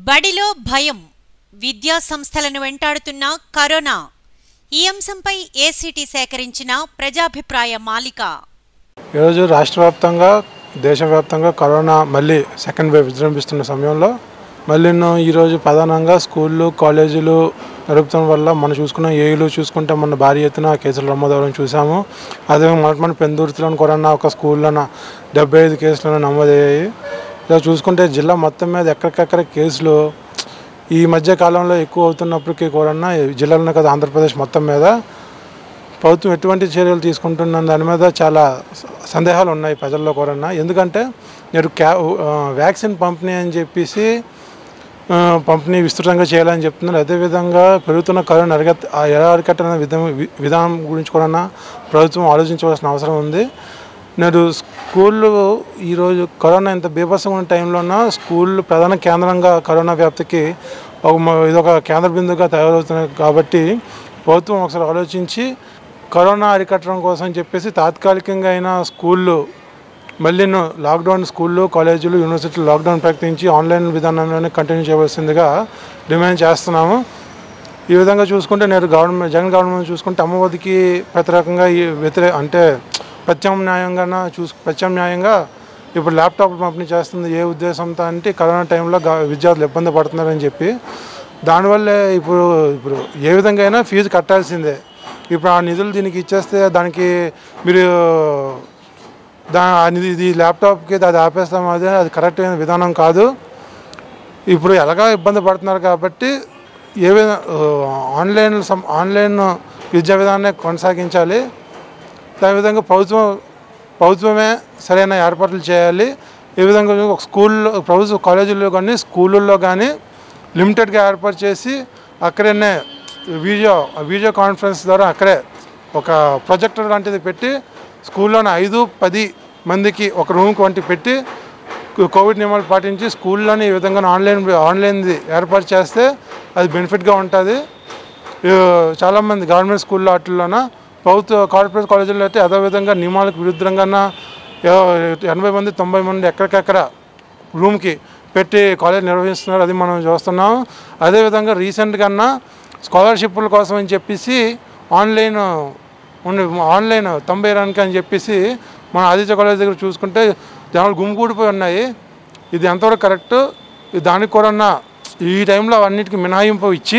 బడిలో భయం విద్యా సంస్థలను వెంటాడుతున్న కరోనా ఈ అంశంపై ఏసీటీ సేకరించిన ప్రజాభిప్రాయ మాలిక ఈరోజు రాష్ట్ర వ్యాప్తంగా దేశవ్యాప్తంగా కరోనా మళ్ళీ సెకండ్ వేవ్ విజృంభిస్తున్న సమయంలో మళ్ళీ ఈరోజు ప్రధానంగా స్కూళ్ళు కాలేజీలు నడుపుతున్న వల్ల మనం చూసుకున్న ఏయులు చూసుకుంటే మన భారీ ఎత్తున కేసులు నమోదవడం చూసాము అదే మొదటి మన పెందుర్తిలోని కరోనా ఒక స్కూల్లోన డెబ్బై ఐదు కేసులను నమోదయ్యాయి ఇలా చూసుకుంటే జిల్లా మొత్తం మీద ఎక్కడికక్కడ కేసులు ఈ మధ్య కాలంలో ఎక్కువ అవుతున్నప్పటికీ కూడా జిల్లాలోనే కదా ఆంధ్రప్రదేశ్ మొత్తం మీద ప్రభుత్వం ఎటువంటి చర్యలు తీసుకుంటున్న దాని మీద చాలా స- సందేహాలు ఉన్నాయి ప్రజల్లో కూడా ఎందుకంటే నేను క్యా ఆ, వ్యాక్సిన్ పంపిణీ అని చెప్పేసి ఆ, పంపిణీ విస్తృతంగా చేయాలని చెప్తున్నారు అదేవిధంగా పెరుగుతున్న కరోనా అరికట్ ఆ ఎలా అరికట్టిన విధం వి- విధానం గురించి కూడా ప్రభుత్వం ఆలోచించవలసిన అవసరం ఉంది నేడు స్కూళ్ళు ఈరోజు కరోనా ఇంత బీభత్సంగా ఉన్న టైంలోన స్కూళ్ళు ప్రధాన కేంద్రంగా కరోనా వ్యాప్తికి ఒక మ- ఇదొక కేంద్ర బిందుగా తయారవుతున్నాయి కాబట్టి ప్రభుత్వం ఒకసారి ఆలోచించి కరోనా అరికట్టడం కోసం చెప్పేసి తాత్కాలికంగా అయినా స్కూళ్ళు మళ్ళీ లాక్డౌన్ స్కూళ్ళు కాలేజీలు యూనివర్సిటీలు లాక్డౌన్ ప్రకటించి ఆన్లైన్ విధానంలోనే కంటిన్యూ చేయవలసిందిగా డిమాండ్ చేస్తున్నాము ఈ విధంగా చూసుకుంటే నేను గవర్నమెంట్ జగన్ గవర్నమెంట్ చూసుకుంటే అమ్మఒడికి వ్యతిరేకంగా ఈ వ్యతిరే అంటే ప్రత్యామ్నాయంగా చూసు ప్రత్యామ్నాయంగా ఇప్పుడు ల్యాప్టాప్ పంపిణీ చేస్తుంది ఏ ఉద్దేశంతో అంటే కరోనా టైంలో గా- విద్యార్థులు ఇబ్బంది పడుతున్నారని చెప్పి దానివల్లే ఇప్పుడు ఇప్పుడు ఏ విధంగా అయినా ఫీజు కట్టాల్సిందే ఇప్పుడు ఆ నిధులు దీనికి ఇచ్చేస్తే దానికి మీరు దా అది ఇది ల్యాప్టాప్కి అది ఆపేస్తాం అదే అది కరెక్ట్ అయిన విధానం కాదు ఇప్పుడు ఎలాగా ఇబ్బంది పడుతున్నారు కాబట్టి ఏ విధంగా ఆన్లైన్ సం ఆన్లైన్ విద్యా విధానాన్ని కొనసాగించాలి అదేవిధంగా ప్రభుత్వం ప్రభుత్వమే సరైన ఏర్పాట్లు చేయాలి ఈ విధంగా ఒక స్కూల్లో ప్రభుత్వ కాలేజీల్లో కానీ స్కూళ్ళల్లో కానీ లిమిటెడ్గా ఏర్పాటు చేసి అక్కడనే వీడియో వీడియో కాన్ఫరెన్స్ ద్వారా అక్కడే ఒక ప్రొజెక్టర్ లాంటిది పెట్టి స్కూల్లోనే ఐదు పది మందికి ఒక రూమ్కి వంటి పెట్టి కో- కోవిడ్ నియమాలు పాటించి స్కూల్లోనే ఈ విధంగా ఆన్లైన్ ఆన్లైన్ది ఏర్పాటు చేస్తే అది బెనిఫిట్గా ఉంటుంది ఈ చాలామంది గవర్నమెంట్ స్కూల్లో వాటిల్లోన ప్రభుత్వ కార్పొరేట్ కాలేజీల్లో అయితే అదేవిధంగా నియమాలకు విరుద్ధంగా ఎనభై మంది తొంభై మంది ఎక్కడికెక్కడ రూమ్కి పెట్టి కాలేజ్ నిర్వహిస్తున్నారు అది మనం చూస్తున్నాం అదేవిధంగా రీసెంట్గా స్కాలర్షిప్ల కోసం అని చెప్పేసి ఆన్లైన్ ఉండి ఆన్లైన్ తొంభై రానికి అని చెప్పేసి మన ఆదిత్య కాలేజ్ దగ్గర చూసుకుంటే జనాలు గుమిగూడిపోయి ఉన్నాయి ఇది ఎంతవరకు కరెక్ట్ దానికి కూడా ఈ టైంలో అన్నిటికీ మినహాయింపు ఇచ్చి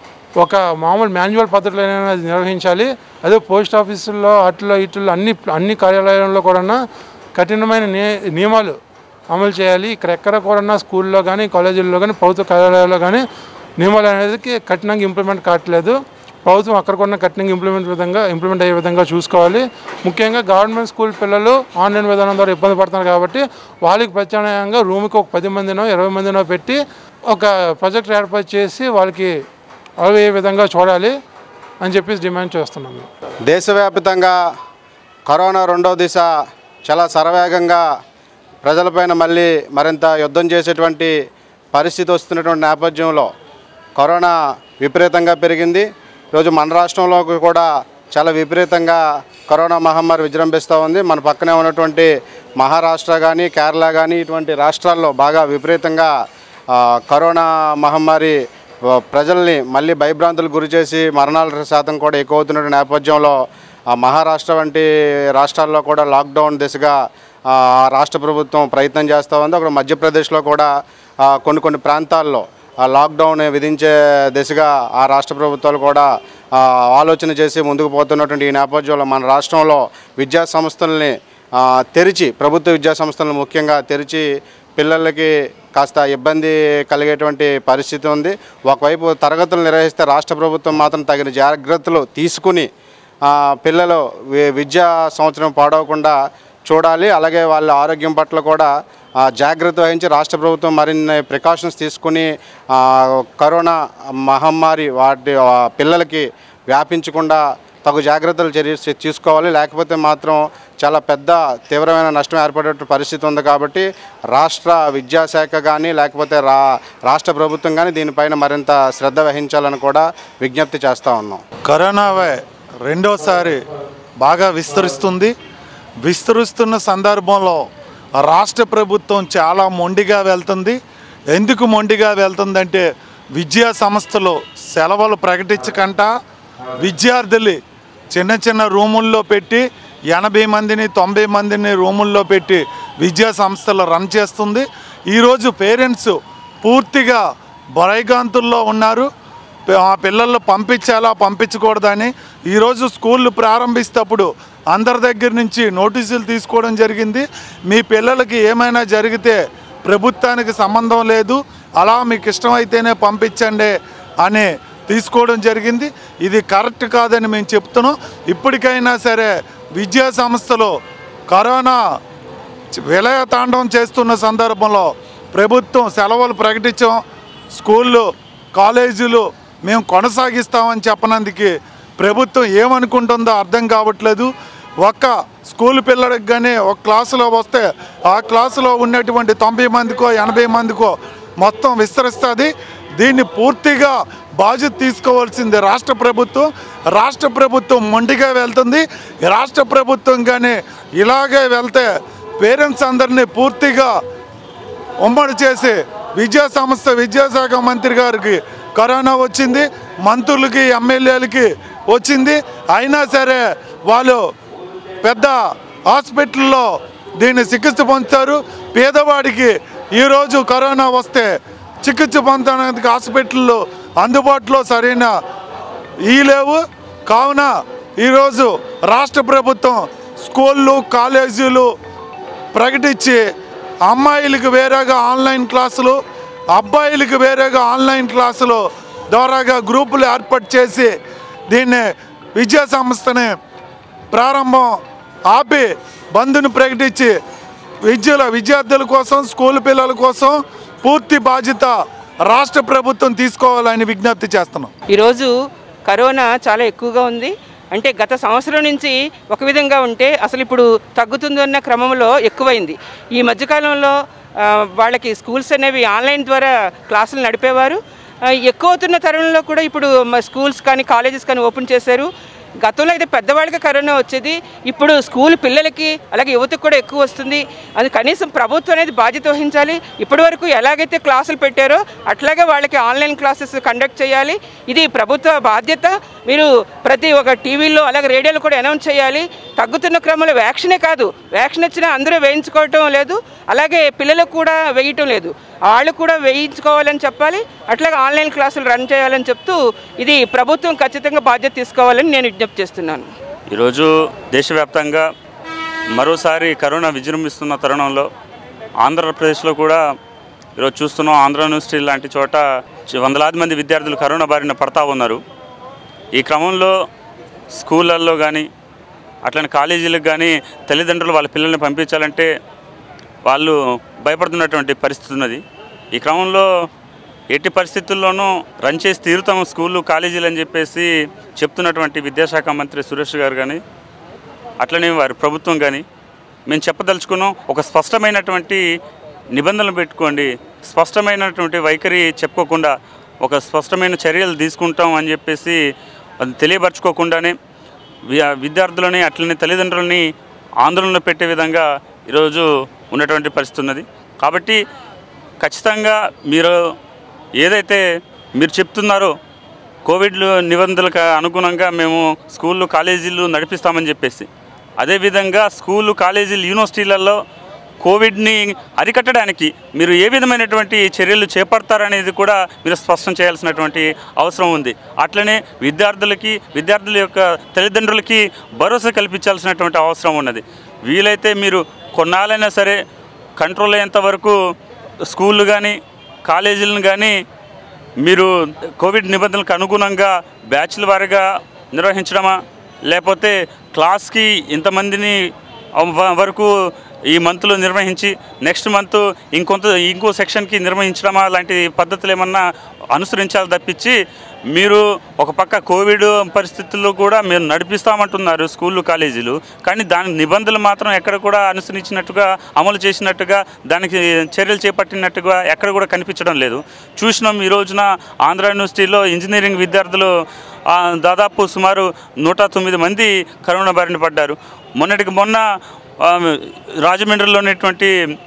ఒక మామూలు మాన్యువల్ పద్ధతిలో అది నిర్వహించాలి అదే పోస్ట్ ఆఫీసుల్లో అట్లో ఇట్లో అన్ని అన్ని కార్యాలయాల్లో కూడా కఠినమైన ని- నియమాలు అమలు చేయాలి ఇక్కడ ఎక్కడ కూడా స్కూల్లో కానీ కాలేజీల్లో కానీ ప్రభుత్వ కార్యాలయాల్లో కానీ నియమాలు అనేది కఠినంగా ఇంప్లిమెంట్ కావట్లేదు ప్రభుత్వం అక్కడ కూడా కఠినంగా ఇంప్లిమెంట్ విధంగా ఇంప్లిమెంట్ అయ్యే విధంగా చూసుకోవాలి ముఖ్యంగా గవర్నమెంట్ స్కూల్ పిల్లలు ఆన్లైన్ విధానం ద్వారా ఇబ్బంది పడుతున్నారు కాబట్టి వాళ్ళకి ప్రత్యామ్నాయంగా రూమ్కి ఒక పది మందినో ఇరవై మందినో పెట్టి ఒక ప్రాజెక్ట్ ఏర్పాటు చేసి వాళ్ళకి అయ్యే విధంగా చూడాలి అని చెప్పేసి డిమాండ్ చేస్తున్నాము దేశవ్యాప్తంగా కరోనా రెండో దిశ చాలా శరవేగంగా ప్రజలపైన మళ్ళీ మరింత యుద్ధం చేసేటువంటి పరిస్థితి వస్తున్నటువంటి నేపథ్యంలో కరోనా విపరీతంగా పెరిగింది ఈరోజు మన రాష్ట్రంలో కూడా చాలా విపరీతంగా కరోనా మహమ్మారి విజృంభిస్తూ ఉంది మన పక్కనే ఉన్నటువంటి మహారాష్ట్ర కానీ కేరళ కానీ ఇటువంటి రాష్ట్రాల్లో బాగా విపరీతంగా ఆ, కరోనా మహమ్మారి ఆ, ప్రజల్ని మళ్ళీ భయభ్రాంతులకు గురి చేసి మరణాల శాతం కూడా ఎక్కువ అవుతున్న నేపథ్యంలో ఆ, మహారాష్ట్ర వంటి రాష్ట్రాల్లో కూడా లాక్డౌన్ దిశగా ఆ, రాష్ట్ర ప్రభుత్వం ప్రయత్నం చేస్తూ ఉంది అక్కడ మధ్యప్రదేశ్లో కూడా ఆ, కొన్ని కొన్ని ప్రాంతాల్లో ఆ లాక్డౌన్ విధించే దిశగా ఆ రాష్ట్ర ప్రభుత్వాలు కూడా ఆ, ఆలోచన చేసి ముందుకు పోతున్నటువంటి ఈ నేపథ్యంలో మన రాష్ట్రంలో విద్యా సంస్థల్ని ఆ, తెరిచి ప్రభుత్వ విద్యా సంస్థలను ముఖ్యంగా తెరిచి పిల్లలకి కాస్త ఇబ్బంది కలిగేటువంటి పరిస్థితి ఉంది ఒకవైపు తరగతులు నిర్వహిస్తే రాష్ట్ర ప్రభుత్వం మాత్రం తగిన జాగ్రత్తలు తీసుకుని ఆ, పిల్లలు వి- విద్యా సంవత్సరం పాడవకుండా చూడాలి అలాగే వాళ్ళ ఆరోగ్యం పట్ల కూడా ఆ, జాగ్రత్త వహించి రాష్ట్ర ప్రభుత్వం మరిన్ని ప్రికాషన్స్ తీసుకుని ఆ, కరోనా మహమ్మారి వాటి ఆ, పిల్లలకి వ్యాపించకుండా తగు జాగ్రత్తలు చర్య తీసుకోవాలి లేకపోతే మాత్రం చాలా పెద్ద తీవ్రమైన నష్టం ఏర్పడే పరిస్థితి ఉంది కాబట్టి రాష్ట్ర విద్యాశాఖ కానీ లేకపోతే రా రాష్ట్ర ప్రభుత్వం కానీ దీనిపైన మరింత శ్రద్ధ వహించాలని కూడా విజ్ఞప్తి చేస్తూ ఉన్నాం కరోనా వై- రెండోసారి బాగా విస్తరిస్తుంది విస్తరిస్తున్న సందర్భంలో రాష్ట్ర ప్రభుత్వం చాలా మొండిగా వెళ్తుంది ఎందుకు మొండిగా వెళ్తుందంటే విద్యా సంస్థలు సెలవులు ప్రకటించకుండా విద్యార్థులు చిన్న చిన్న రూముల్లో పెట్టి ఎనభై మందిని తొంభై మందిని రూముల్లో పెట్టి విద్యా సంస్థలు రన్ చేస్తుంది ఈరోజు పేరెంట్స్ పూర్తిగా బరైగాంతుల్లో ఉన్నారు పి- ఆ పిల్లలు పంపించాలా పంపించకూడదని ఈరోజు స్కూళ్ళు ప్రారంభిస్తప్పుడు అందరి దగ్గర నుంచి నోటీసులు తీసుకోవడం జరిగింది మీ పిల్లలకి ఏమైనా జరిగితే ప్రభుత్వానికి సంబంధం లేదు అలా మీకు ఇష్టమైతేనే పంపించండి అని తీసుకోవడం జరిగింది ఇది కరెక్ట్ కాదని మేము చెప్తున్నాం ఇప్పటికైనా సరే విద్యా సంస్థలు కరోనా విలయతాండవం చేస్తున్న సందర్భంలో ప్రభుత్వం సెలవులు ప్రకటించాం స్కూళ్ళు కాలేజీలు మేము కొనసాగిస్తామని చెప్పనందుకు ప్రభుత్వం ఏమనుకుంటుందో అర్థం కావట్లేదు ఒక్క స్కూల్ పిల్లడికి కానీ ఒక క్లాసులో వస్తే ఆ క్లాసులో ఉన్నటువంటి తొంభై మందికో ఎనభై మందికో మొత్తం విస్తరిస్తుంది దీన్ని పూర్తిగా బాధ్యత తీసుకోవాల్సింది రాష్ట్ర ప్రభుత్వం రాష్ట్ర ప్రభుత్వం మొండిగా వెళ్తుంది రాష్ట్ర ప్రభుత్వం కానీ ఇలాగే వెళ్తే పేరెంట్స్ అందరినీ పూర్తిగా ఉమ్మడి చేసి విద్యా సంస్థ విద్యాశాఖ మంత్రి గారికి కరోనా వచ్చింది మంత్రులకి ఎమ్మెల్యేలకి వచ్చింది అయినా సరే వాళ్ళు పెద్ద హాస్పిటల్లో దీన్ని చికిత్స పొందుతారు పేదవాడికి ఈరోజు కరోనా వస్తే చికిత్స పొందడానికి హాస్పిటల్లో అందుబాటులో సరైన ఈ లేవు కావున ఈరోజు రాష్ట్ర ప్రభుత్వం స్కూళ్ళు కాలేజీలు ప్రకటించి అమ్మాయిలకు వేరేగా ఆన్లైన్ క్లాసులు అబ్బాయిలకు వేరేగా ఆన్లైన్ క్లాసులు ద్వారాగా గ్రూపులు ఏర్పాటు చేసి దీన్ని విద్యా సంస్థని ప్రారంభం ఆపి బంద్ను ప్రకటించి విద్యల విద్యార్థుల కోసం స్కూల్ పిల్లల కోసం పూర్తి బాధ్యత రాష్ట్ర ప్రభుత్వం తీసుకోవాలని విజ్ఞప్తి చేస్తున్నాం ఈరోజు కరోనా చాలా ఎక్కువగా ఉంది అంటే గత సంవత్సరం నుంచి ఒక విధంగా ఉంటే అసలు ఇప్పుడు తగ్గుతుందన్న క్రమంలో ఎక్కువైంది ఈ మధ్యకాలంలో ఆ, వాళ్ళకి స్కూల్స్ అనేవి ఆన్లైన్ ద్వారా క్లాసులు నడిపేవారు ఆ, ఎక్కువ అవుతున్న తరుణంలో కూడా ఇప్పుడు మ- స్కూల్స్ కానీ కాలేజెస్ కానీ ఓపెన్ చేశారు గతంలో అయితే పెద్దవాళ్ళకి కరోనా వచ్చేది ఇప్పుడు స్కూల్ పిల్లలకి అలాగే యువతకు కూడా ఎక్కువ వస్తుంది అది కనీసం ప్రభుత్వం అనేది బాధ్యత వహించాలి ఇప్పటి వరకు ఎలాగైతే క్లాసులు పెట్టారో అట్లాగే వాళ్ళకి ఆన్లైన్ క్లాసెస్ కండక్ట్ చేయాలి ఇది ప్రభుత్వ బాధ్యత మీరు ప్రతి ఒక్క టీవీలో అలాగే రేడియోలో కూడా అనౌన్స్ చేయాలి తగ్గుతున్న క్రమంలో వ్యాక్సినే కాదు వ్యాక్సిన్ వచ్చినా అందరూ వేయించుకోవటం లేదు అలాగే పిల్లలకు కూడా వేయటం లేదు వాళ్ళు కూడా వేయించుకోవాలని చెప్పాలి అట్లాగే ఆన్లైన్ క్లాసులు రన్ చేయాలని చెప్తూ ఇది ప్రభుత్వం ఖచ్చితంగా బాధ్యత తీసుకోవాలని నేను విజ్ఞప్తి చేస్తున్నాను ఈరోజు దేశవ్యాప్తంగా మరోసారి కరోనా విజృంభిస్తున్న తరుణంలో ఆంధ్రప్రదేశ్లో కూడా ఈరోజు చూస్తున్నాం ఆంధ్ర యూనివర్సిటీ లాంటి చోట చి- వందలాది మంది విద్యార్థులు కరోనా బారిన పడతా ఉన్నారు ఈ క్రమంలో స్కూళ్ళల్లో కానీ అట్లనే కాలేజీలకు కానీ తల్లిదండ్రులు వాళ్ళ పిల్లల్ని పంపించాలంటే వాళ్ళు భయపడుతున్నటువంటి పరిస్థితి ఉన్నది ఈ క్రమంలో ఎట్టి పరిస్థితుల్లోనూ రన్ చేసి తీరుతాం స్కూళ్ళు కాలేజీలు అని చెప్పేసి చెప్తున్నటువంటి విద్యాశాఖ మంత్రి సురేష్ గారు కానీ అట్లనే వారి ప్రభుత్వం కానీ మేము చెప్పదలుచుకున్నాం ఒక స్పష్టమైనటువంటి నిబంధనలు పెట్టుకోండి స్పష్టమైనటువంటి వైఖరి చెప్పుకోకుండా ఒక స్పష్టమైన చర్యలు తీసుకుంటాం అని చెప్పేసి అది తెలియపరచుకోకుండానే వి- విద్యార్థులని అట్లనే తల్లిదండ్రులని ఆందోళనలో పెట్టే విధంగా ఈరోజు ఉన్నటువంటి పరిస్థితి ఉన్నది కాబట్టి ఖచ్చితంగా మీరు ఏదైతే మీరు చెప్తున్నారో కోవిడ్ నిబంధనలకు అనుగుణంగా మేము స్కూళ్ళు కాలేజీలు నడిపిస్తామని చెప్పేసి అదేవిధంగా స్కూళ్ళు కాలేజీలు యూనివర్సిటీలలో కోవిడ్ని అరికట్టడానికి మీరు ఏ విధమైనటువంటి చర్యలు చేపడతారనేది కూడా మీరు స్పష్టం చేయాల్సినటువంటి అవసరం ఉంది అట్లనే విద్యార్థులకి విద్యార్థుల యొక్క తల్లిదండ్రులకి భరోసా కల్పించాల్సినటువంటి అవసరం ఉన్నది వీలైతే మీరు కొన్నాళ్ళైనా సరే కంట్రోల్ అయ్యేంత వరకు స్కూళ్ళు కానీ కాలేజీలను కానీ మీరు కోవిడ్ నిబంధనలకు అనుగుణంగా బ్యాచ్ల వారీగా నిర్వహించడమా లేకపోతే క్లాస్కి ఇంతమందిని వ- వరకు ఈ మంత్లో నిర్వహించి నెక్స్ట్ మంత్ ఇంకొంత ఇంకో సెక్షన్కి నిర్వహించడమా లాంటి పద్ధతులు ఏమన్నా అనుసరించాలి తప్పించి మీరు ఒక పక్క కోవిడ్ పరిస్థితుల్లో కూడా మీరు నడిపిస్తామంటున్నారు స్కూళ్ళు కాలేజీలు కానీ దాని నిబంధనలు మాత్రం ఎక్కడ కూడా అనుసరించినట్టుగా అమలు చేసినట్టుగా దానికి చర్యలు చేపట్టినట్టుగా ఎక్కడ కూడా కనిపించడం లేదు చూసినాం ఈ రోజున ఆంధ్ర యూనివర్సిటీలో ఇంజనీరింగ్ విద్యార్థులు ఆ, దాదాపు సుమారు నూట తొమ్మిది మంది కరోనా బారిన పడ్డారు మొన్నటికి మొన్న ఆ, రాజమండ్రిలో ఉన్నటువంటి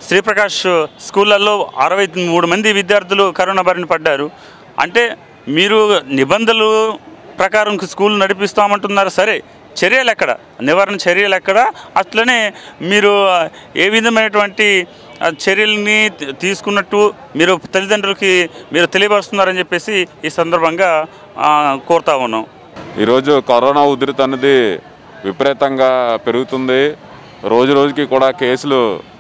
శ్రీప్రకాష్ స్కూళ్ళల్లో అరవై మూడు మంది విద్యార్థులు కరోనా బారిన పడ్డారు అంటే మీరు నిబంధనలు ప్రకారం స్కూల్ నడిపిస్తామంటున్నారు సరే చర్యలు ఎక్కడ నివారణ చర్యలు ఎక్కడ అట్లనే మీరు ఏ విధమైనటువంటి ఆ, చర్యల్ని తీ- తీసుకున్నట్టు మీరు తల్లిదండ్రులకి మీరు తెలియపరుస్తున్నారని చెప్పేసి ఈ సందర్భంగా ఆ, కోరుతా ఉన్నాం ఈరోజు కరోనా ఉధృతి అనేది విపరీతంగా పెరుగుతుంది రోజు రోజుకి కూడా కేసులు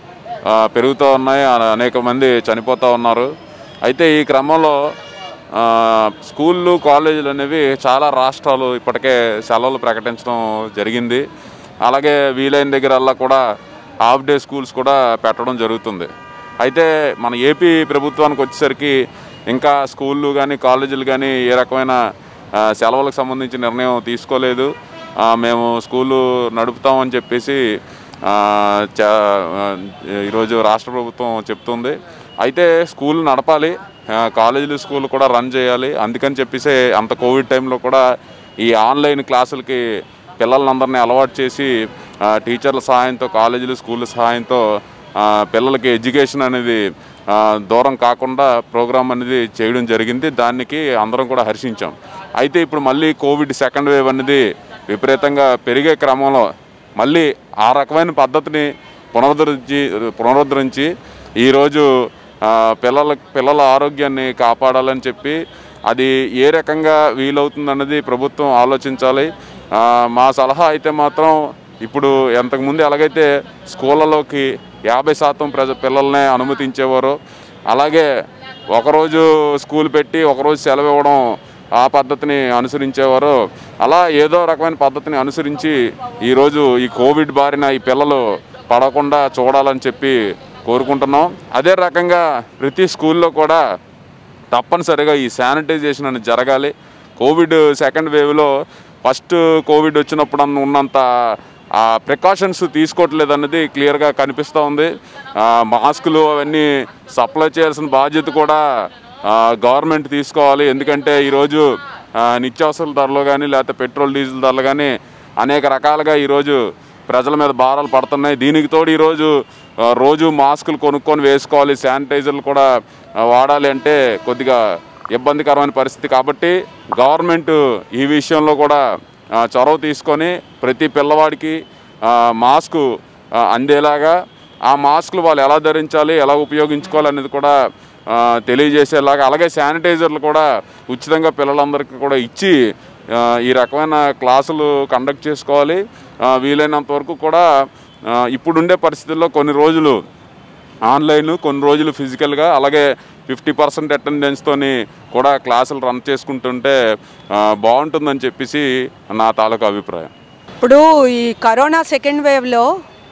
ఆ, పెరుగుతూ ఉన్నాయి ఆ- అనేక మంది చనిపోతూ ఉన్నారు అయితే ఈ క్రమంలో ఆ, స్కూళ్ళు కాలేజీలు అనేవి చాలా రాష్ట్రాలు ఇప్పటికే సెలవులు ప్రకటించడం జరిగింది అలాగే వీలైన దగ్గరల్లా కూడా హాఫ్ డే స్కూల్స్ కూడా పెట్టడం జరుగుతుంది అయితే మన ఏపీ ప్రభుత్వానికి వచ్చేసరికి ఇంకా స్కూళ్ళు కానీ కాలేజీలు కానీ ఏ రకమైన ఆ, సెలవులకు సంబంధించి నిర్ణయం తీసుకోలేదు ఆ, మేము స్కూలు నడుపుతామని చెప్పేసి ఆ, చా- ఆ, ఈరోజు రాష్ట్ర ప్రభుత్వం చెప్తుంది అయితే స్కూల్ నడపాలి ఆ, కాలేజీలు స్కూల్ కూడా రన్ చేయాలి అందుకని చెప్పేసి అంత కోవిడ్ టైంలో కూడా ఈ ఆన్లైన్ క్లాసులకి పిల్లలందరినీ అలవాటు చేసి ఆ, టీచర్ల సహాయంతో కాలేజీలు స్కూళ్ళ సహాయంతో ఆ, పిల్లలకి ఎడ్యుకేషన్ అనేది ఆ, దూరం కాకుండా ప్రోగ్రామ్ అనేది చేయడం జరిగింది దానికి అందరం కూడా హర్షించాం అయితే ఇప్పుడు మళ్ళీ కోవిడ్ సెకండ్ వేవ్ అనేది విపరీతంగా పెరిగే క్రమంలో మళ్ళీ ఆ రకమైన పద్ధతిని పునరుద్ధరించి పునరుద్ధరించి ఈరోజు ఆ, పిల్లల పిల్లల ఆరోగ్యాన్ని కాపాడాలని చెప్పి అది ఏ రకంగా వీలవుతుందన్నది ప్రభుత్వం ఆలోచించాలి ఆ, మా సలహా అయితే మాత్రం ఇప్పుడు ఎంతకుముందు ఎలాగైతే స్కూళ్ళలోకి యాభై శాతం ప్రజ పిల్లల్నే అనుమతించేవారో అలాగే ఒకరోజు స్కూల్ పెట్టి ఒకరోజు సెలవు ఇవ్వడం ఆ పద్ధతిని అనుసరించేవారు అలా ఏదో రకమైన పద్ధతిని అనుసరించి ఈరోజు ఈ కోవిడ్ బారిన ఈ పిల్లలు పడకుండా చూడాలని చెప్పి కోరుకుంటున్నాం అదే రకంగా ప్రతి స్కూల్లో కూడా తప్పనిసరిగా ఈ శానిటైజేషన్ అనేది జరగాలి కోవిడ్ సెకండ్ వేవ్లో ఫస్ట్ కోవిడ్ వచ్చినప్పుడు అన్న ఉన్నంత ఆ ప్రికాషన్స్ తీసుకోవట్లేదు అన్నది క్లియర్గా కనిపిస్తూ ఉంది ఆ, మాస్కులు అవన్నీ సప్లై చేయాల్సిన బాధ్యత కూడా గవర్నమెంట్ తీసుకోవాలి ఎందుకంటే ఈరోజు ఆ, నిత్యావసరాల ధరలు కానీ లేకపోతే పెట్రోల్ డీజిల్ ధరలు కానీ అనేక రకాలుగా ఈరోజు ప్రజల మీద భారాలు పడుతున్నాయి దీనికి తోడు ఈరోజు ఆ, రోజు మాస్కులు కొనుక్కొని వేసుకోవాలి శానిటైజర్లు కూడా ఆ, వాడాలి అంటే కొద్దిగా ఇబ్బందికరమైన పరిస్థితి కాబట్టి గవర్నమెంట్ ఈ విషయంలో కూడా ఆ, చొరవ తీసుకొని ప్రతి పిల్లవాడికి ఆ, మాస్కు ఆ, అందేలాగా ఆ మాస్కులు వాళ్ళు ఎలా ధరించాలి ఎలా ఉపయోగించుకోవాలి అనేది కూడా ఆ, తెలియజేసేలాగా అలాగే శానిటైజర్లు కూడా ఉచితంగా పిల్లలందరికీ కూడా ఇచ్చి ఆ, ఈ రకమైన క్లాసులు కండక్ట్ చేసుకోవాలి ఆ, వీలైనంత వరకు కూడా ఆ, ఇప్పుడుండే పరిస్థితుల్లో కొన్ని రోజులు ఆన్లైన్ కొన్ని రోజులు ఫిజికల్గా అలాగే ఫిఫ్టీ పర్సెంట్ అటెండెన్స్తోని కూడా క్లాసులు రన్ చేసుకుంటుంటే ఆ, బాగుంటుందని చెప్పేసి నా తాలూకా అభిప్రాయం ఇప్పుడు ఈ కరోనా సెకండ్ వేవ్లో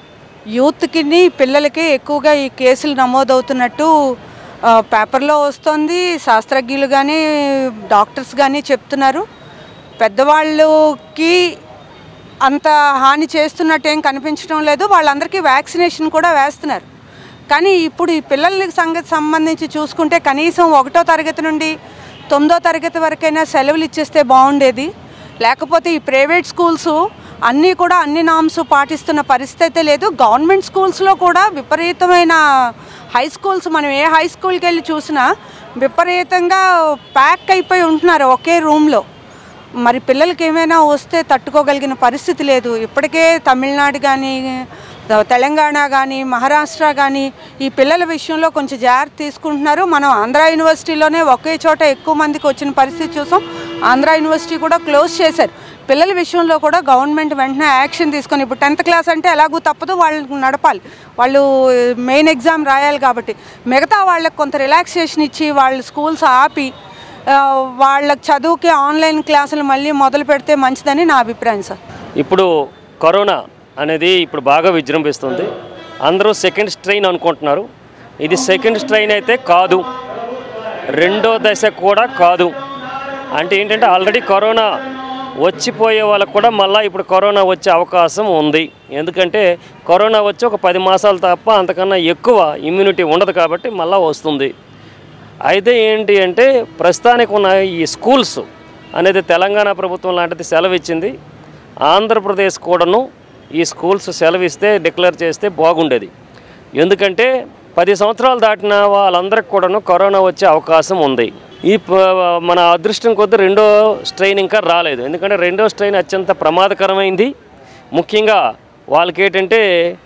యూత్కి పిల్లలకి ఎక్కువగా ఈ కేసులు నమోదవుతున్నట్టు ఆ, పేపర్లో వస్తుంది శాస్త్రజ్ఞులు కానీ డాక్టర్స్ కానీ చెప్తున్నారు పెద్దవాళ్ళకి అంత హాని చేస్తున్నట్టు ఏం కనిపించడం లేదు వాళ్ళందరికీ వ్యాక్సినేషన్ కూడా వేస్తున్నారు కానీ ఇప్పుడు ఈ పిల్లల సంగతి సంబంధించి చూసుకుంటే కనీసం ఒకటో తరగతి నుండి తొమ్మిదో తరగతి వరకైనా సెలవులు ఇచ్చేస్తే బాగుండేది లేకపోతే ఈ ప్రైవేట్ స్కూల్స్ అన్నీ కూడా అన్ని నామ్స్ పాటిస్తున్న పరిస్థితి అయితే లేదు గవర్నమెంట్ స్కూల్స్లో కూడా విపరీతమైన హై స్కూల్స్ మనం ఏ హై స్కూల్కి వెళ్ళి చూసినా విపరీతంగా ప్యాక్ అయిపోయి ఉంటున్నారు ఒకే రూమ్లో మరి పిల్లలకి ఏమైనా వస్తే తట్టుకోగలిగిన పరిస్థితి లేదు ఇప్పటికే తమిళనాడు కానీ తెలంగాణ కానీ మహారాష్ట్ర కానీ ఈ పిల్లల విషయంలో కొంచెం జాగ్రత్త తీసుకుంటున్నారు మనం ఆంధ్ర యూనివర్సిటీలోనే ఒకే చోట ఎక్కువ మందికి వచ్చిన పరిస్థితి చూసాం ఆంధ్ర యూనివర్సిటీ కూడా క్లోజ్ చేశారు పిల్లల విషయంలో కూడా గవర్నమెంట్ వెంటనే యాక్షన్ తీసుకొని ఇప్పుడు టెన్త్ క్లాస్ అంటే ఎలాగూ తప్పదు వాళ్ళకు నడపాలి వాళ్ళు మెయిన్ ఎగ్జామ్ రాయాలి కాబట్టి మిగతా వాళ్ళకి కొంత రిలాక్సేషన్ ఇచ్చి వాళ్ళు స్కూల్స్ ఆపి ఆ, వాళ్ళకి చదువుకి ఆన్లైన్ క్లాసులు మళ్ళీ మొదలు పెడితే మంచిదని నా అభిప్రాయం సార్ ఇప్పుడు కరోనా అనేది ఇప్పుడు బాగా విజృంభిస్తుంది అందరూ సెకండ్ స్ట్రెయిన్ అనుకుంటున్నారు ఇది సెకండ్ స్ట్రెయిన్ అయితే కాదు రెండో దశ కూడా కాదు అంటే ఏంటంటే ఆల్రెడీ కరోనా వచ్చిపోయే వాళ్ళకు కూడా మళ్ళీ ఇప్పుడు కరోనా వచ్చే అవకాశం ఉంది ఎందుకంటే కరోనా వచ్చి ఒక పది మాసాలు తప్ప అంతకన్నా ఎక్కువ ఇమ్యూనిటీ ఉండదు కాబట్టి మళ్ళీ వస్తుంది అయితే ఏంటి అంటే ప్రస్తుతానికి ఉన్న ఈ స్కూల్స్ అనేది తెలంగాణ ప్రభుత్వం లాంటిది సెలవు ఇచ్చింది ఆంధ్రప్రదేశ్ కూడాను ఈ స్కూల్స్ సెలవు ఇస్తే డిక్లేర్ చేస్తే బాగుండేది ఎందుకంటే పది సంవత్సరాలు దాటిన వాళ్ళందరికి కూడాను కరోనా వచ్చే అవకాశం ఉంది ఈ ప- మన అదృష్టం కొద్ది రెండో స్ట్రెయిన్ ఇంకా రాలేదు ఎందుకంటే రెండో స్ట్రెయిన్ అత్యంత ప్రమాదకరమైంది ముఖ్యంగా వాళ్ళకి ఏంటంటే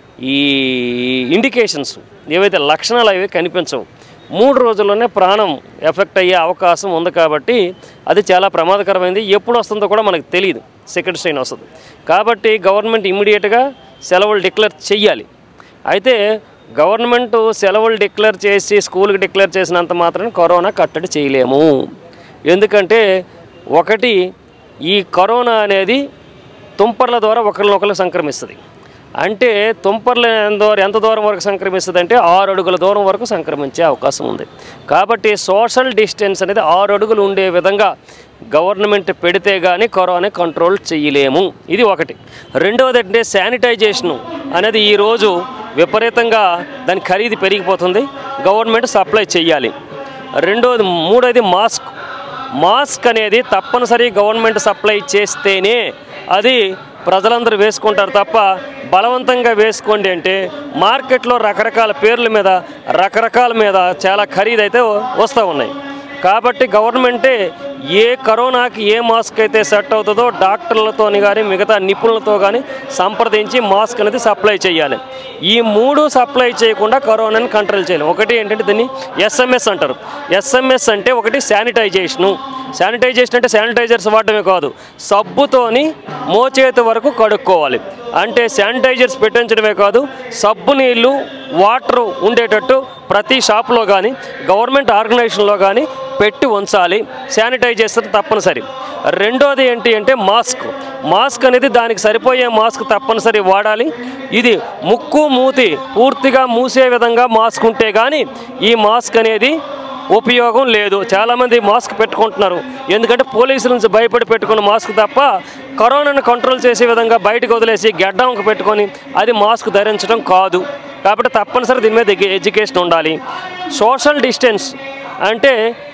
ఈ ఇండికేషన్స్ ఏవైతే లక్షణాలు అవి కనిపించవు మూడు రోజుల్లోనే ప్రాణం ఎఫెక్ట్ అయ్యే అవకాశం ఉంది కాబట్టి అది చాలా ప్రమాదకరమైంది ఎప్పుడు వస్తుందో కూడా మనకు తెలియదు సెకండ్ స్ట్రెయిన్ వస్తుంది కాబట్టి గవర్నమెంట్ ఇమ్మీడియట్గా సెలవులు డిక్లేర్ చెయ్యాలి అయితే గవర్నమెంట్ సెలవులు డిక్లేర్ చేసి స్కూల్కి డిక్లేర్ చేసినంత మాత్రం కరోనా కట్టడి చేయలేము ఎందుకంటే ఒకటి ఈ కరోనా అనేది తుంపర్ల ద్వారా ఒకరినొకరు సంక్రమిస్తుంది అంటే తుంపర్ల ద్వారా ఎంత దూరం వరకు సంక్రమిస్తుంది అంటే ఆరు అడుగుల దూరం వరకు సంక్రమించే అవకాశం ఉంది కాబట్టి సోషల్ డిస్టెన్స్ అనేది ఆరు అడుగులు ఉండే విధంగా గవర్నమెంట్ పెడితే కానీ కరోనా కంట్రోల్ చేయలేము ఇది ఒకటి రెండవది అంటే శానిటైజేషను అనేది ఈరోజు విపరీతంగా దాని ఖరీదు పెరిగిపోతుంది గవర్నమెంట్ సప్లై చేయాలి రెండవది మూడోది మాస్క్ మాస్క్ అనేది తప్పనిసరి గవర్నమెంట్ సప్లై చేస్తేనే అది ప్రజలందరూ వేసుకుంటారు తప్ప బలవంతంగా వేసుకోండి అంటే మార్కెట్లో రకరకాల పేర్ల మీద రకరకాల మీద చాలా ఖరీదైతే వస్తూ ఉన్నాయి కాబట్టి గవర్నమెంటే ఏ కరోనాకి ఏ మాస్క్ అయితే సెట్ అవుతుందో డాక్టర్లతోని కానీ మిగతా నిపుణులతో కానీ సంప్రదించి మాస్క్ అనేది సప్లై చేయాలి ఈ మూడు సప్లై చేయకుండా కరోనాని కంట్రోల్ చేయాలి ఒకటి ఏంటంటే దీన్ని ఎస్ఎంఎస్ అంటారు ఎస్ఎంఎస్ అంటే ఒకటి శానిటైజేషను శానిటైజేషన్ అంటే శానిటైజర్స్ వాడటమే కాదు సబ్బుతోని మోచేతి వరకు కడుక్కోవాలి అంటే శానిటైజర్స్ పెట్టించడమే కాదు సబ్బు నీళ్ళు వాటర్ ఉండేటట్టు ప్రతి షాప్లో కానీ గవర్నమెంట్ ఆర్గనైజేషన్లో కానీ పెట్టి ఉంచాలి శానిటైజేషన్ తప్పనిసరి రెండోది ఏంటి అంటే మాస్క్ మాస్క్ అనేది దానికి సరిపోయే మాస్క్ తప్పనిసరి వాడాలి ఇది ముక్కు మూతి పూర్తిగా మూసే విధంగా మాస్క్ ఉంటే కానీ ఈ మాస్క్ అనేది ఉపయోగం లేదు చాలామంది మాస్క్ పెట్టుకుంటున్నారు ఎందుకంటే పోలీసుల నుంచి భయపడి పెట్టుకున్న మాస్క్ తప్ప కరోనాను కంట్రోల్ చేసే విధంగా బయటకు వదిలేసి గడ్డంకు పెట్టుకొని అది మాస్క్ ధరించడం కాదు కాబట్టి తప్పనిసరి దీని మీద ఎడ్యు- ఎడ్యుకేషన్ ఉండాలి సోషల్ డిస్టెన్స్ అంటే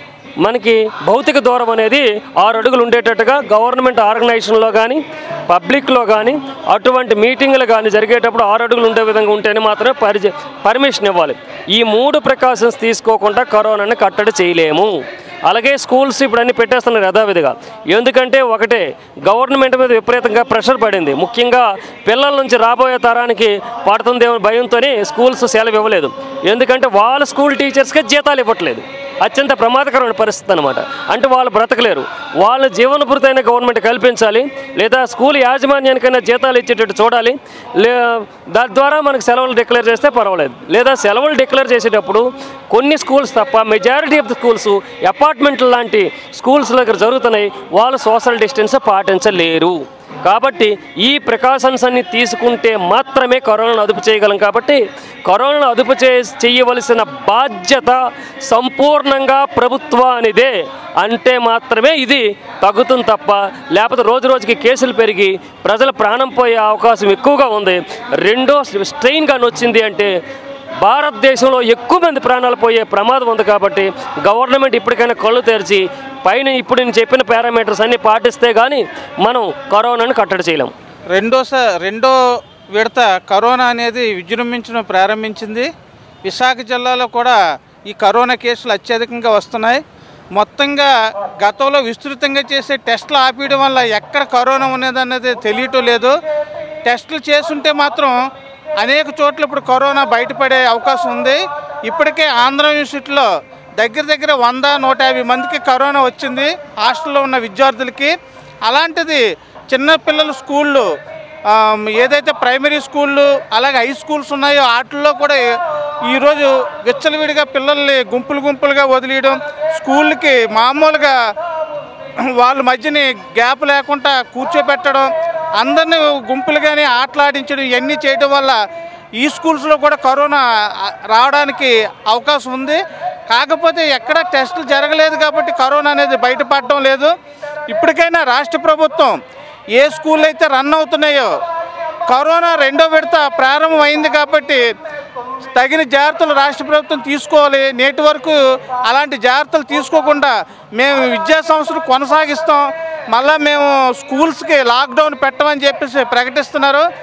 మనకి భౌతిక దూరం అనేది ఆరు అడుగులు ఉండేటట్టుగా గవర్నమెంట్ ఆర్గనైజేషన్లో కానీ పబ్లిక్లో కానీ అటువంటి మీటింగ్లు కానీ జరిగేటప్పుడు ఆరు అడుగులు ఉండే విధంగా ఉంటేనే మాత్రమే పరిచ పర్మిషన్ ఇవ్వాలి ఈ మూడు ప్రికాషన్స్ తీసుకోకుండా కరోనాని కట్టడి చేయలేము అలాగే స్కూల్స్ ఇప్పుడు అన్ని పెట్టేస్తున్నారు యథావిధిగా ఎందుకంటే ఒకటే గవర్నమెంట్ మీద విపరీతంగా ప్రెషర్ పడింది ముఖ్యంగా పిల్లల నుంచి రాబోయే తరానికి పడుతుందేమో భయంతోనే స్కూల్స్ సెలవు ఇవ్వలేదు ఎందుకంటే వాళ్ళ స్కూల్ టీచర్స్కే జీతాలు ఇవ్వట్లేదు అత్యంత ప్రమాదకరమైన పరిస్థితి అనమాట అంటే వాళ్ళు బ్రతకలేరు వాళ్ళ జీవనభృతైన గవర్నమెంట్ కల్పించాలి లేదా స్కూల్ యాజమాన్యానికైనా జీతాలు ఇచ్చేటట్టు చూడాలి లే దాని ద్వారా మనకు సెలవులు డిక్లేర్ చేస్తే పర్వాలేదు లేదా సెలవులు డిక్లేర్ చేసేటప్పుడు కొన్ని స్కూల్స్ తప్ప మెజారిటీ ఆఫ్ ద స్కూల్స్ అపార్ట్మెంట్ల లాంటి స్కూల్స్ దగ్గర జరుగుతున్నాయి వాళ్ళు సోషల్ డిస్టెన్స్ పాటించలేరు కాబట్టి ఈ ప్రికాషన్స్ అన్ని తీసుకుంటే మాత్రమే కరోనాను అదుపు చేయగలం కాబట్టి కరోనాను అదుపు చే చేయవలసిన బాధ్యత సంపూర్ణంగా ప్రభుత్వానిదే అంటే మాత్రమే ఇది తగ్గుతుంది తప్ప లేకపోతే రోజు రోజుకి కేసులు పెరిగి ప్రజల ప్రాణం పోయే అవకాశం ఎక్కువగా ఉంది రెండో స్ట్రెయిన్ కానీ వచ్చింది అంటే భారతదేశంలో ఎక్కువ మంది ప్రాణాలు పోయే ప్రమాదం ఉంది కాబట్టి గవర్నమెంట్ ఇప్పటికైనా కళ్ళు తెరిచి పైన ఇప్పుడు నేను చెప్పిన పారామీటర్స్ అన్ని పాటిస్తే కానీ మనం కరోనాను కట్టడి చేయలేం రెండోస రెండో విడత కరోనా అనేది విజృంభించడం ప్రారంభించింది విశాఖ జిల్లాలో కూడా ఈ కరోనా కేసులు అత్యధికంగా వస్తున్నాయి మొత్తంగా గతంలో విస్తృతంగా చేసే టెస్టులు ఆపేయడం వల్ల ఎక్కడ కరోనా ఉన్నది అన్నది తెలియటం లేదు టెస్టులు చేస్తుంటే మాత్రం అనేక చోట్ల ఇప్పుడు కరోనా బయటపడే అవకాశం ఉంది ఇప్పటికే ఆంధ్ర యూనివర్సిటీలో దగ్గర దగ్గర వంద నూట యాభై మందికి కరోనా వచ్చింది హాస్టల్లో ఉన్న విద్యార్థులకి అలాంటిది చిన్నపిల్లల స్కూళ్ళు ఆమ్, ఏదైతే ప్రైమరీ స్కూళ్ళు అలాగే హై స్కూల్స్ ఉన్నాయో వాటిల్లో కూడా ఈరోజు విచ్చలవిడిగా పిల్లల్ని గుంపులు గుంపులుగా వదిలేయడం స్కూల్కి మామూలుగా వాళ్ళ మధ్యని గ్యాప్ లేకుండా కూర్చోబెట్టడం అందరిని గుంపులుగానే ఆటలాడించడం ఇవన్నీ చేయడం వల్ల ఈ స్కూల్స్లో కూడా కరోనా ఆ, రావడానికి అవకాశం ఉంది కాకపోతే ఎక్కడ టెస్టులు జరగలేదు కాబట్టి కరోనా అనేది బయటపడడం లేదు ఇప్పటికైనా రాష్ట్ర ప్రభుత్వం ఏ స్కూల్ అయితే రన్ అవుతున్నాయో కరోనా రెండో విడత ప్రారంభమైంది కాబట్టి తగిన జాగ్రత్తలు రాష్ట్ర ప్రభుత్వం తీసుకోవాలి నేటి వరకు అలాంటి జాగ్రత్తలు తీసుకోకుండా మేము విద్యా సంస్థలు కొనసాగిస్తాం మళ్ళా మేము స్కూల్స్కి లాక్డౌన్ పెట్టమని చెప్పేసి ప్రకటిస్తున్నారు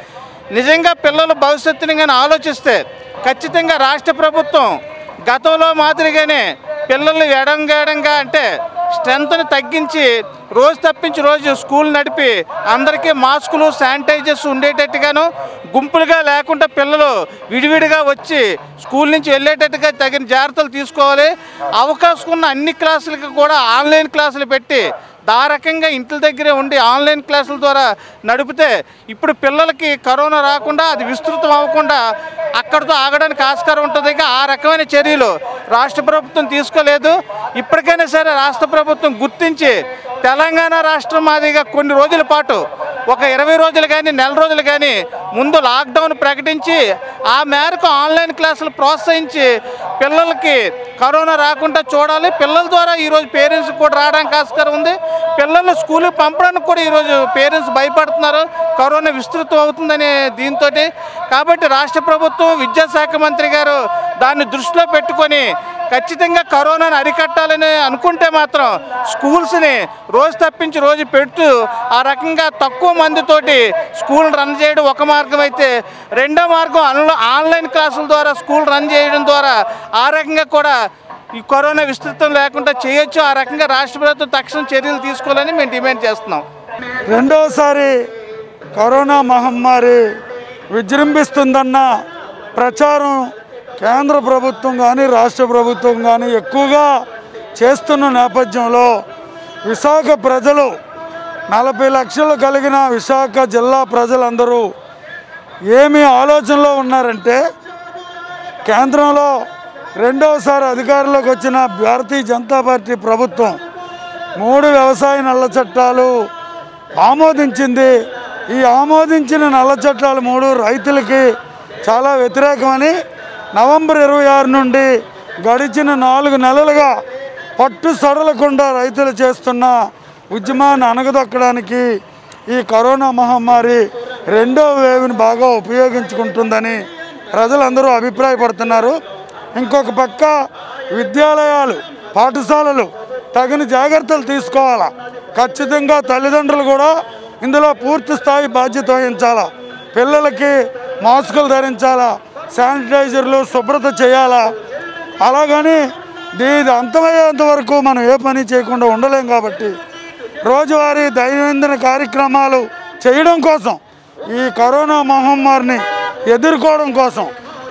నిజంగా పిల్లల భవిష్యత్తుని కానీ ఆలోచిస్తే ఖచ్చితంగా రాష్ట్ర ప్రభుత్వం గతంలో మాదిరిగానే పిల్లల్ని ఎడంగా అంటే స్ట్రెంత్ని తగ్గించి రోజు తప్పించి రోజు స్కూల్ నడిపి అందరికీ మాస్కులు శానిటైజర్స్ ఉండేటట్టుగాను గుంపులుగా లేకుండా పిల్లలు విడివిడిగా వచ్చి స్కూల్ నుంచి వెళ్ళేటట్టుగా తగిన జాగ్రత్తలు తీసుకోవాలి అవకాశం ఉన్న అన్ని క్లాసులకి కూడా ఆన్లైన్ క్లాసులు పెట్టి ఆ రకంగా ఇంటి దగ్గరే ఉండి ఆన్లైన్ క్లాసుల ద్వారా నడిపితే ఇప్పుడు పిల్లలకి కరోనా రాకుండా అది విస్తృతం అవ్వకుండా అక్కడితో ఆగడానికి ఆస్కారం ఉంటుంది ఇక ఆ రకమైన చర్యలు రాష్ట్ర ప్రభుత్వం తీసుకోలేదు ఇప్పటికైనా సరే రాష్ట్ర ప్రభుత్వం గుర్తించి తెలంగాణ రాష్ట్రం మాదిరిగా కొన్ని రోజుల పాటు ఒక ఇరవై రోజులు కానీ నెల రోజులు కానీ ముందు లాక్డౌన్ ప్రకటించి ఆ మేరకు ఆన్లైన్ క్లాసులు ప్రోత్సహించి పిల్లలకి కరోనా రాకుండా చూడాలి పిల్లల ద్వారా ఈరోజు పేరెంట్స్ కూడా రావడానికి ఆస్కారం ఉంది పిల్లల్ని స్కూల్కి పంపడానికి కూడా ఈరోజు పేరెంట్స్ భయపడుతున్నారు కరోనా విస్తృతం అవుతుందనే దీంతో కాబట్టి రాష్ట్ర ప్రభుత్వం విద్యాశాఖ మంత్రి గారు దాన్ని దృష్టిలో పెట్టుకొని ఖచ్చితంగా కరోనాను అరికట్టాలని అనుకుంటే మాత్రం స్కూల్స్ని రోజు తప్పించి రోజు పెడుతూ ఆ రకంగా తక్కువ మందితోటి స్కూల్ రన్ చేయడం ఒక మార్గం అయితే రెండో మార్గం ఆన్ల- ఆన్లైన్ క్లాసుల ద్వారా స్కూల్ రన్ చేయడం ద్వారా ఆ రకంగా కూడా ఈ కరోనా విస్తృతం లేకుండా చేయొచ్చు ఆ రకంగా రాష్ట్ర ప్రభుత్వం తక్షణ చర్యలు తీసుకోవాలని మేము డిమాండ్ చేస్తున్నాం రెండోసారి కరోనా మహమ్మారి విజృంభిస్తుందన్న ప్రచారం కేంద్ర ప్రభుత్వం కానీ రాష్ట్ర ప్రభుత్వం కానీ ఎక్కువగా చేస్తున్న నేపథ్యంలో విశాఖ ప్రజలు నలభై లక్షలు కలిగిన విశాఖ జిల్లా ప్రజలందరూ ఏమి ఆలోచనలో ఉన్నారంటే కేంద్రంలో రెండవసారి అధికారంలోకి వచ్చిన భారతీయ జనతా పార్టీ ప్రభుత్వం మూడు వ్యవసాయ నల్ల చట్టాలు ఆమోదించింది ఈ ఆమోదించిన నల్ల చట్టాలు మూడు రైతులకి చాలా వ్యతిరేకమని నవంబర్ ఇరవై ఆరు నుండి గడిచిన నాలుగు నెలలుగా పట్టు సడలకుండా రైతులు చేస్తున్న ఉద్యమాన్ని అణగదొక్కడానికి ఈ కరోనా మహమ్మారి రెండో వేవ్ని బాగా ఉపయోగించుకుంటుందని ప్రజలందరూ అభిప్రాయపడుతున్నారు ఇంకొక పక్క విద్యాలయాలు పాఠశాలలు తగిన జాగ్రత్తలు తీసుకోవాలా ఖచ్చితంగా తల్లిదండ్రులు కూడా ఇందులో పూర్తి స్థాయి బాధ్యత వహించాలా పిల్లలకి మాస్కులు ధరించాలా శానిటైజర్లు శుభ్రత చేయాలా అలాగని దీని అంతమయ్యేంత వరకు మనం ఏ పని చేయకుండా ఉండలేం కాబట్టి రోజువారీ దైనందిన కార్యక్రమాలు చేయడం కోసం ఈ కరోనా మహమ్మారిని ఎదుర్కోవడం కోసం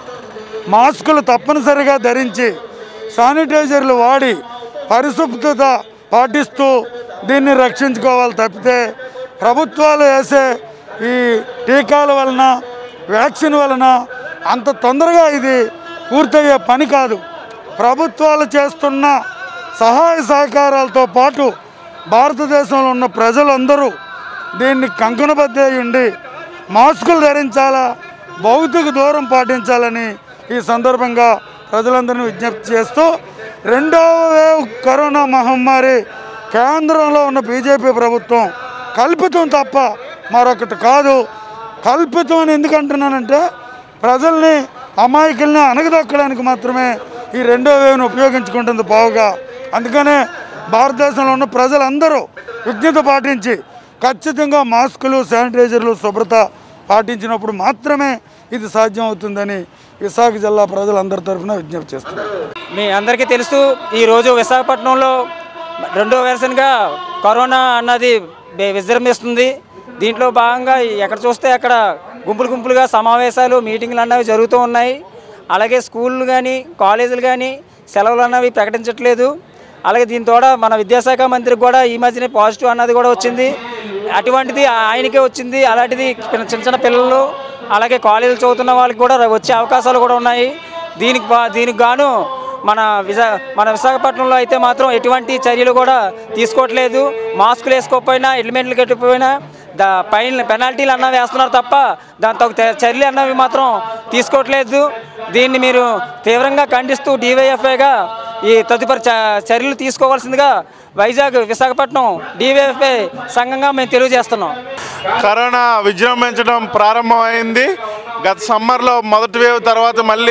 మాస్కులు తప్పనిసరిగా ధరించి శానిటైజర్లు వాడి పరిశుభ్రత పాటిస్తూ దీన్ని రక్షించుకోవాలి తప్పితే ప్రభుత్వాలు వేసే ఈ టీకాల వలన వ్యాక్సిన్ వలన అంత తొందరగా ఇది పూర్తయ్యే పని కాదు ప్రభుత్వాలు చేస్తున్న సహాయ సహకారాలతో పాటు భారతదేశంలో ఉన్న ప్రజలందరూ దీన్ని కంకణబద్ద ఉండి మాస్కులు ధరించాలా భౌతిక దూరం పాటించాలని ఈ సందర్భంగా ప్రజలందరినీ విజ్ఞప్తి చేస్తూ రెండవ వేవ్ కరోనా మహమ్మారి కేంద్రంలో ఉన్న బీజేపీ ప్రభుత్వం కల్పితం తప్ప మరొకటి కాదు కల్పితం అని ఎందుకు అంటున్నానంటే ప్రజల్ని అమాయకుల్ని అణగదొక్కడానికి మాత్రమే ఈ రెండో వేవ్ని ఉపయోగించుకుంటుంది బావుగా అందుకనే భారతదేశంలో ఉన్న ప్రజలందరూ విజ్ఞత పాటించి ఖచ్చితంగా మాస్కులు శానిటైజర్లు శుభ్రత పాటించినప్పుడు మాత్రమే ఇది సాధ్యం అవుతుందని విశాఖ జిల్లా ప్రజలందరి తరఫున విజ్ఞప్తి చేస్తున్నారు మీ అందరికీ తెలుసు ఈరోజు విశాఖపట్నంలో రెండో వెర్షన్గా కరోనా అన్నది బె- విజృంభిస్తుంది దీంట్లో భాగంగా ఎక్కడ చూస్తే అక్కడ గుంపులు గుంపులుగా సమావేశాలు మీటింగ్లు అన్నవి జరుగుతూ ఉన్నాయి అలాగే స్కూళ్ళు కానీ కాలేజీలు కానీ సెలవులు అన్నవి ప్రకటించట్లేదు అలాగే దీని తోడ మన విద్యాశాఖ మంత్రికి కూడా ఈ మధ్యనే పాజిటివ్ అన్నది కూడా వచ్చింది అటువంటిది ఆయనకే వచ్చింది అలాంటిది చిన్న చిన్న పిల్లలు అలాగే కాలేజీలు చదువుతున్న వాళ్ళకి కూడా వచ్చే అవకాశాలు కూడా ఉన్నాయి దీనికి బా- దీనికి గాను మన విశా మన విశాఖపట్నంలో అయితే మాత్రం ఎటువంటి చర్యలు కూడా తీసుకోవట్లేదు మాస్కులు వేసుకోకపోయినా హెల్మెట్లు కట్టిపోయినా దా పైన పెనాల్టీలు అన్నవి వేస్తున్నారు తప్ప దాని తగ్గ తె- చర్యలు అన్నవి మాత్రం తీసుకోవట్లేదు దీన్ని మీరు తీవ్రంగా ఖండిస్తూ డివైఎఫ్ఐగా ఈ తదుపరి చ- చర్యలు తీసుకోవాల్సిందిగా వైజాగ్ విశాఖపట్నం డివైఎఫ్ఐ సంఘంగా మేము తెలియజేస్తున్నాం కరోనా విజృంభించడం ప్రారంభమైంది గత సమ్మర్లో మొదటి వేవ్ తర్వాత మళ్ళీ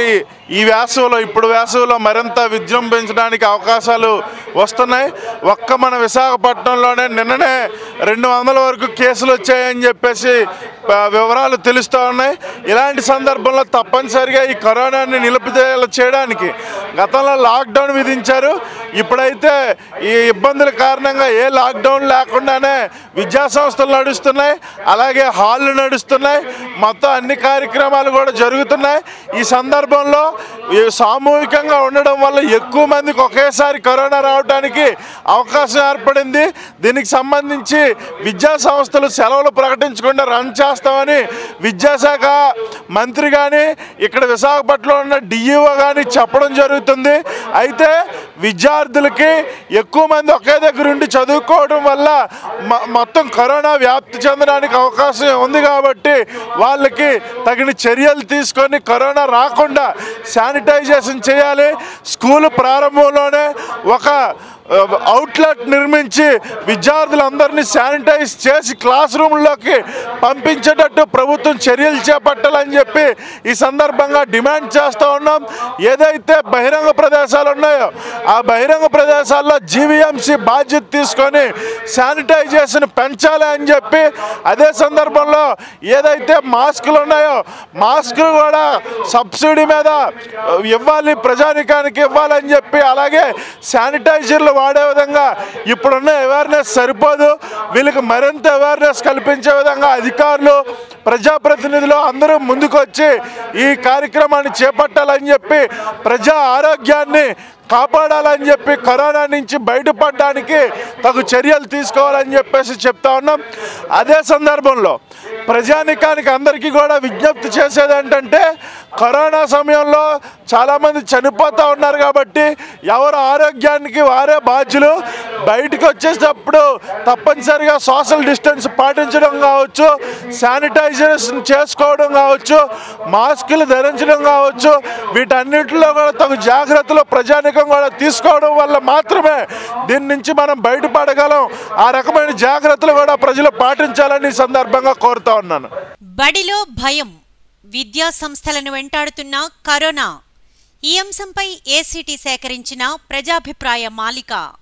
ఈ వేసవిలో ఇప్పుడు వేసవిలో మరింత విజృంభించడానికి అవకాశాలు వస్తున్నాయి ఒక్క మన విశాఖపట్నంలోనే నిన్ననే రెండు వందల వరకు కేసులు వచ్చాయని చెప్పేసి ఆ, వివరాలు తెలుస్తూ ఉన్నాయి ఇలాంటి సందర్భంలో తప్పనిసరిగా ఈ కరోనాని నిలుపుదల చేయడానికి గతంలో లాక్డౌన్ విధించారు ఇప్పుడైతే ఈ ఇబ్బందుల కారణంగా ఏ లాక్డౌన్ లేకుండానే విద్యా సంస్థలు నడుస్తున్నాయి అలాగే హాళ్ళు నడుస్తున్నాయి మొత్తం అన్ని కార్యక్రమాలు కూడా జరుగుతున్నాయి ఈ సందర్భంలో ఈ సామూహికంగా ఉండడం వల్ల ఎక్కువ మందికి ఒకేసారి కరోనా రావడానికి అవకాశం ఏర్పడింది దీనికి సంబంధించి విద్యా సంస్థలు సెలవులు ప్రకటించకుండా రన్ చేస్తామని విద్యాశాఖ మంత్రి కానీ ఇక్కడ విశాఖపట్నంలో ఉన్న డిఈఓ కానీ చెప్పడం జరుగుతుంది అయితే విద్యార్థులకి ఎక్కువ మంది ఒకే దగ్గర ఉండి చదువుకోవడం వల్ల మ- మొత్తం కరోనా వ్యాప్తి చెందడానికి అవకాశం ఉంది కాబట్టి వాళ్ళకి తగిన చర్యలు తీసుకొని కరోనా రాకుండా శానిటైజేషన్ చేయాలి స్కూల్ ప్రారంభంలోనే ఒక ఆ, అవుట్లెట్ నిర్మించి విద్యార్థులందరినీ శానిటైజ్ చేసి క్లాస్ రూమ్లోకి పంపించేటట్టు ప్రభుత్వం చర్యలు చేపట్టాలని చెప్పి ఈ సందర్భంగా డిమాండ్ చేస్తూ ఉన్నాం ఏదైతే బహిరంగ ప్రదేశాలు ఉన్నాయో ఆ బహిరంగ ప్రదేశాల్లో జీవీఎంసీ బాధ్యత తీసుకొని శానిటైజేషన్ పెంచాలి అని చెప్పి అదే సందర్భంలో ఏదైతే మాస్కులు ఉన్నాయో మాస్కులు కూడా సబ్సిడీ మీద ఇవ్వాలి ప్రజానికానికి ఇవ్వాలని చెప్పి అలాగే శానిటైజర్లు వాడే విధంగా ఇప్పుడున్న అవేర్నెస్ సరిపోదు వీళ్ళకి మరింత అవేర్నెస్ కల్పించే విధంగా అధికారులు ప్రజాప్రతినిధులు అందరూ ముందుకొచ్చి ఈ కార్యక్రమాన్ని చేపట్టాలని చెప్పి ప్రజా ఆరోగ్యాన్ని కాపాడాలని చెప్పి కరోనా నుంచి బయటపడడానికి తగు చర్యలు తీసుకోవాలని చెప్పేసి చెప్తా ఉన్నాం అదే సందర్భంలో ప్రజానికానికి అందరికీ కూడా విజ్ఞప్తి చేసేది ఏంటంటే కరోనా సమయంలో చాలామంది చనిపోతూ ఉన్నారు కాబట్టి ఎవరు ఆరోగ్యానికి వారే బాధ్యులు బయటకు వచ్చేటప్పుడు తప్పనిసరిగా సోషల్ డిస్టెన్స్ పాటించడం కావచ్చు శానిటైజేషన్ చేసుకోవడం కావచ్చు మాస్కులు ధరించడం కావచ్చు వీటన్నిటిలో కూడా తగు జాగ్రత్తలు ప్రజానికం కూడా తీసుకోవడం వల్ల మాత్రమే దీని నుంచి మనం బయటపడగలం ఆ రకమైన జాగ్రత్తలు కూడా ప్రజలు పాటించాలని ఈ సందర్భంగా కోరుతా ఉన్నాను బడిలో భయం విద్యా సంస్థలను వెంటాడుతున్న కరోనా ఈ అంశంపై ఏసీటీ సేకరించిన ప్రజాభిప్రాయ మాలిక